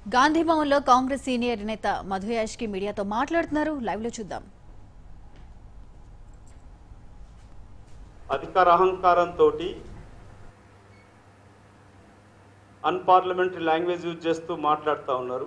గాంధీ భవన్లో కాంగ్రెస్ సీనియర్ నేత మధు యాష్కి మీడియాతో మాట్లాడుతున్నారు లైవ్ లో చూద్దాం అధికార అహంకారంతో అన్పార్లమెంటరీ లాంగ్వేజ్ యూజ్ చేస్తూ మాట్లాడుతూ ఉన్నారు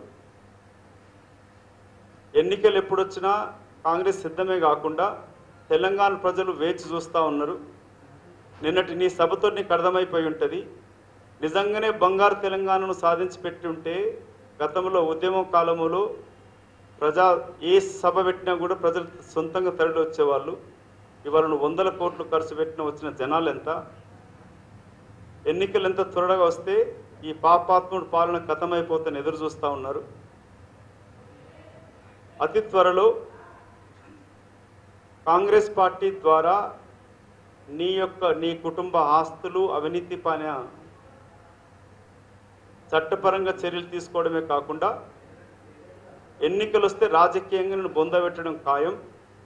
ఎన్నికలు ఎప్పుడొచ్చినా కాంగ్రెస్ సిద్ధమే కాకుండా తెలంగాణ ప్రజలు వేచి చూస్తూ ఉన్నారు నిన్నటి నీ సభతో నీకు అర్థమైపోయి ఉంటుంది నిజంగానే బంగారు తెలంగాణను సాధించి పెట్టి ఉంటే గతంలో ఉద్యమం కాలంలో ప్రజా ఏ సభ పెట్టినా కూడా ప్రజలు సొంతంగా తరలి వచ్చేవాళ్ళు ఇవాళ నువ్వు వందల కోట్లు ఖర్చు పెట్టిన వచ్చిన జనాలు ఎంత ఎన్నికలు ఎంత త్వరగా వస్తే ఈ పాపాత్ముడు పాలన గతమైపోతుందని ఎదురు చూస్తూ ఉన్నారు అతి త్వరలో కాంగ్రెస్ పార్టీ ద్వారా నీ యొక్క నీ కుటుంబ ఆస్తులు అవినీతి పైన చట్టపరంగా చర్యలు తీసుకోవడమే కాకుండా ఎన్నికలు వస్తే రాజకీయంగా నేను బొందబెట్టడం ఖాయం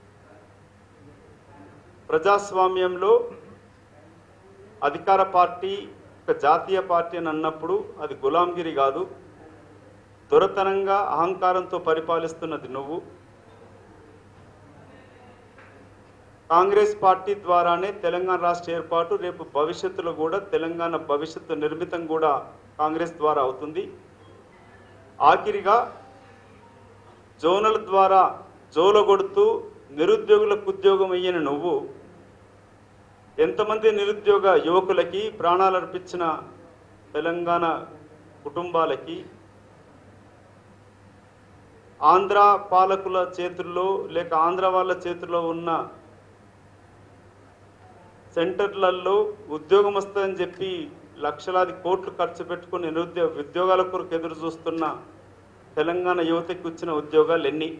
ప్రజాస్వామ్యంలో అధికార పార్టీ ఒక జాతీయ పార్టీ అని అన్నప్పుడు అది గులాంగిరి కాదు దొరతనంగా అహంకారంతో పరిపాలిస్తున్నది నువ్వు కాంగ్రెస్ పార్టీ ద్వారానే తెలంగాణ రాష్ట్ర ఏర్పాటు రేపు భవిష్యత్తులో కూడా తెలంగాణ భవిష్యత్తు నిర్మితం కూడా కాంగ్రెస్ ద్వారా అవుతుంది ఆఖరిగా జోనల్ ద్వారా జోలగొడుతూ నిరుద్యోగులకు ఉద్యోగం అయ్యిన నువ్వు ఎంతమంది నిరుద్యోగ యువకులకి ప్రాణాలు అర్పించిన తెలంగాణ కుటుంబాలకి ఆంధ్ర పాలకుల చేతుల్లో లేక ఆంధ్ర వాళ్ళ చేతుల్లో ఉన్న సెంటర్లలో ఉద్యోగం వస్తుందని చెప్పి లక్షలాది కోట్లు ఖర్చు పెట్టుకుని నిరుద్యోగ ఉద్యోగాల కొరకు ఎదురు చూస్తున్న తెలంగాణ యువతకి వచ్చిన ఉద్యోగాలు ఎన్ని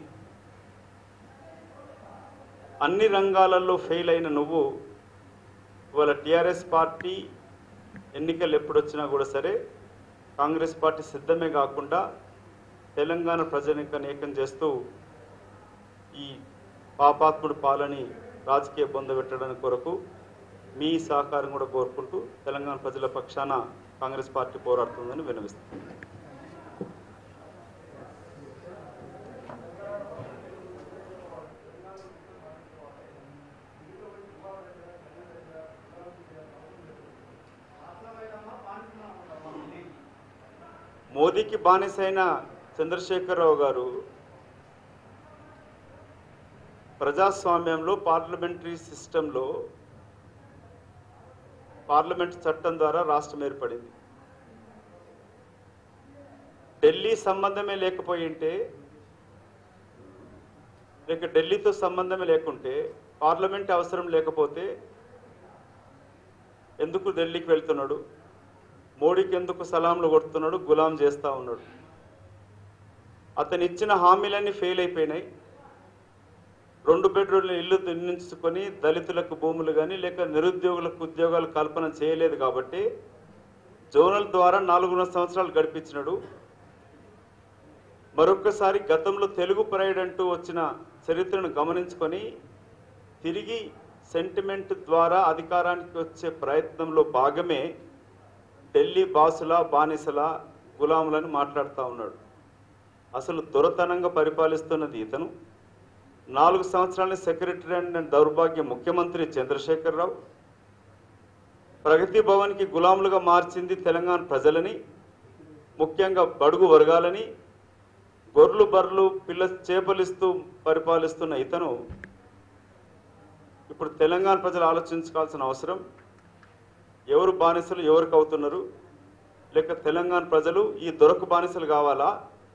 అన్ని రంగాలలో ఫెయిల్ అయిన నువ్వు ఇవాళ టీఆర్ఎస్ పార్టీ ఎన్నికలు ఎప్పుడు వచ్చినా కూడా సరే కాంగ్రెస్ పార్టీ సిద్ధమే కాకుండా తెలంగాణ ప్రజలకు అనేకం చేస్తూ ఈ పాపాత్ముడు పాలని రాజకీయ బొంద పెట్టడానికి కొరకు మీ సహకారం కూడా కోరుకుంటూ తెలంగాణ ప్రజల పక్షాన కాంగ్రెస్ పార్టీ పోరాడుతుందని వినవిస్తుంది మోదీకి బానిసైన చంద్రశేఖరరావు గారు ప్రజాస్వామ్యంలో పార్లమెంటరీ సిస్టంలో పార్లమెంట్ చట్టం ద్వారా రాష్ట్రం ఏర్పడింది ఢిల్లీ సంబంధమే లేకపోయి ఉంటే లేక ఢిల్లీతో సంబంధమే లేకుంటే పార్లమెంట్ అవసరం లేకపోతే ఎందుకు ఢిల్లీకి వెళ్తున్నాడు మోడీకి ఎందుకు సలాంలు కొడుతున్నాడు గులాం చేస్తూ ఉన్నాడు అతను ఇచ్చిన హామీలన్నీ ఫెయిల్ అయిపోయినాయి రెండు బెడ్రూమ్ల ఇల్లు నిర్మించుకొని దళితులకు భూములు కానీ లేక నిరుద్యోగులకు ఉద్యోగాలు కల్పన చేయలేదు కాబట్టి జోనల్ ద్వారా నాలుగున్నర సంవత్సరాలు గడిపించినాడు మరొక్కసారి గతంలో తెలుగు ప్రైడ్ అంటూ వచ్చిన చరిత్రను గమనించుకొని తిరిగి సెంటిమెంట్ ద్వారా అధికారానికి వచ్చే ప్రయత్నంలో భాగమే ఢిల్లీ బాసుల బానిసల గులాములని మాట్లాడుతూ ఉన్నాడు అసలు దొరతనంగా పరిపాలిస్తున్నది ఇతను నాలుగు సంవత్సరాల సెక్రటరీ అండ్ దౌర్భాగ్య ముఖ్యమంత్రి చంద్రశేఖరరావు ప్రగతి భవన్కి గులాములుగా మార్చింది తెలంగాణ ప్రజలని ముఖ్యంగా బడుగు వర్గాలని గొర్రెలు బర్రెలు పిల్ల చేపలిస్తూ పరిపాలిస్తున్న ఇతను ఇప్పుడు తెలంగాణ ప్రజలు ఆలోచించుకోవాల్సిన అవసరం ఎవరు బానిసలు ఎవరికి అవుతున్నారు లేక తెలంగాణ ప్రజలు ఈ దొరకు బానిసలు కావాలా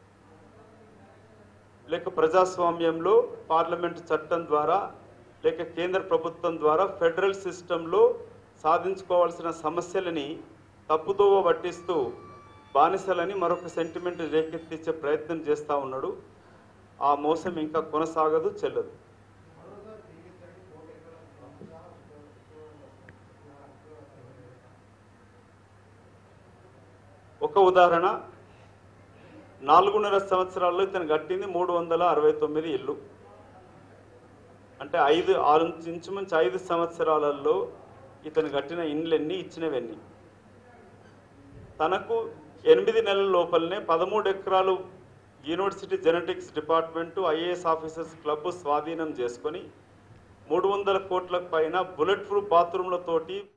లేక ప్రజాస్వామ్యంలో పార్లమెంట్ చట్టం ద్వారా లేక కేంద్ర ప్రభుత్వం ద్వారా ఫెడరల్ సిస్టంలో సాధించుకోవాల్సిన సమస్యలని తప్పుదోవ పట్టిస్తూ బానిసలని మరొక సెంటిమెంట్ రేకెత్తించే ప్రయత్నం చేస్తూ ఉన్నాడు ఆ మోసం ఇంకా కొనసాగదు చెల్లదు ఒక ఉదాహరణ నాలుగున్నర సంవత్సరాల్లో ఇతను కట్టింది మూడు వందల అరవై తొమ్మిది ఇల్లు అంటే ఐదు ఆరు ఇంచుమించు ఐదు సంవత్సరాలలో ఇతను కట్టిన ఇండ్లన్నీ ఇచ్చినవన్నీ తనకు ఎనిమిది నెలల లోపలనే పదమూడు ఎకరాలు university genetics department IAS officers club స్వాధీనం చేసుకొని మూడు వందల కోట్ల పైన బుల్లెట్ ప్రూఫ్ బాత్రూమ్లతోటి